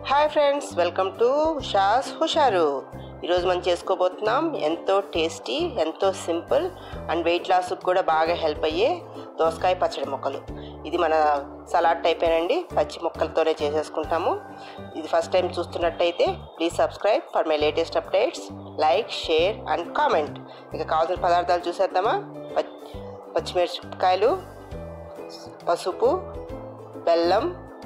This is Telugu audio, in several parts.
హాయ్ ఫ్రెండ్స్ వెల్కమ్ టు షాస్ హుషారు ఈరోజు మనం చేసుకోబోతున్నాం ఎంతో టేస్టీ ఎంతో సింపుల్ అండ్ వెయిట్ లాస్కి కూడా బాగా హెల్ప్ అయ్యే దోసకాయ పచ్చడి మొక్కలు ఇది మన సలాడ్ టైపేనండి పచ్చి మొక్కలతోనే చేసేసుకుంటాము ఇది ఫస్ట్ టైం చూస్తున్నట్టయితే please subscribe for my latest updates like share and comment ఇక కావాల్సిన పదార్థాలు చూసేద్దామా పచ్చి పచ్చిమిరపకాయలు పసుపు బెల్లం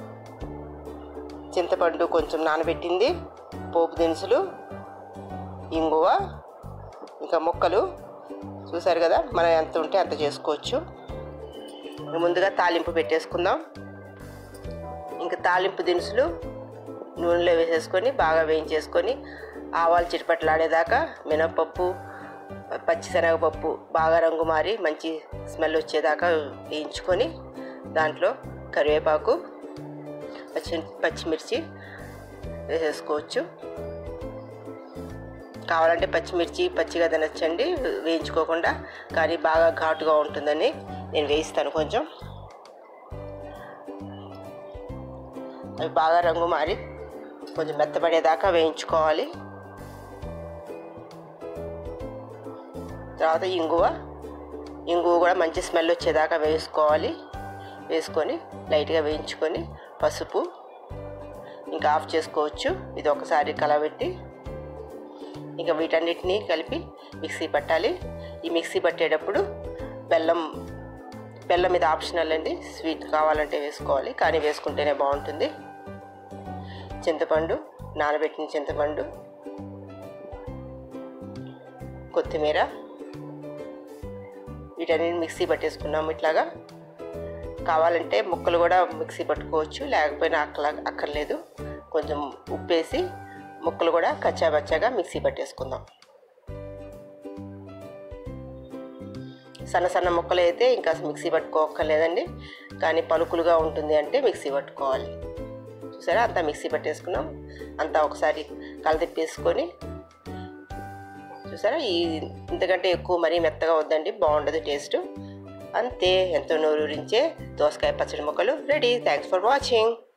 చింతపండు కొంచెం నానబెట్టింది పోపు దినుసులు ఇంగువ ఇంకా ముక్కలు చూసారు కదా మనం ఎంత ఉంటే అంత చేసుకోవచ్చు ముందుగా తాలింపు పెట్టేసుకుందాం ఇంకా తాలింపు దినుసులు నూనెలో వేసేసుకొని బాగా వేయించేసుకొని ఆవాలు చిటపట్లాడేదాకా మినపప్పు పచ్చిశనగపప్పు బాగా రంగు మారి మంచి స్మెల్ వచ్చేదాకా వేయించుకొని దాంట్లో కరివేపాకు పచ్చి పచ్చిమిర్చి వేసేసుకోవచ్చు కావాలంటే పచ్చిమిర్చి పచ్చిగా తినచ్చండి వేయించుకోకుండా కానీ బాగా ఘాటుగా ఉంటుందని నేను వేయిస్తాను కొంచెం అవి బాగా రంగు మారి కొంచెం మెత్తపడేదాకా వేయించుకోవాలి తర్వాత ఇంగువ ఇంగువ కూడా మంచి స్మెల్ వచ్చేదాకా వేసుకోవాలి వేసుకొని లైట్గా వేయించుకొని పసుపు ఇంకా ఆఫ్ చేసుకోవచ్చు ఇది ఒకసారి కలబెట్టి ఇంకా వీటన్నిటిని కలిపి మిక్సీ పట్టాలి ఈ మిక్సీ పట్టేటప్పుడు బెల్లం బెల్లం మీద ఆప్షనల్ అండి స్వీట్ కావాలంటే వేసుకోవాలి కానీ వేసుకుంటేనే బాగుంటుంది చింతపండు నానబెట్టిన చింతపండు కొత్తిమీర వీటన్నిటిని మిక్సీ పట్టేసుకున్నాము ఇట్లాగా కావాలంటే ముక్కలు కూడా మిక్సీ పట్టుకోవచ్చు లేకపోయినా అక్కల అక్కర్లేదు కొంచెం ఉప్పేసి ముక్కలు కూడా కచ్చాబచ్చాగా మిక్సీ పట్టేసుకుందాం సన్న సన్న ముక్కలు అయితే ఇంకా మిక్సీ పట్టుకోక్కర్లేదండి కానీ పలుకులుగా ఉంటుంది అంటే మిక్సీ పట్టుకోవాలి చూసారా అంతా మిక్సీ పట్టేసుకున్నాం అంతా ఒకసారి కలదిప్పేసుకొని చూసారా ఈ ఇంతకంటే ఎక్కువ మరీ మెత్తగా వద్దండి బాగుండదు టేస్ట్ అంతే ఎంతో నోరూరించే దోసకాయ పచ్చడి ముక్కలు రెడీ థ్యాంక్స్ ఫర్ వాచింగ్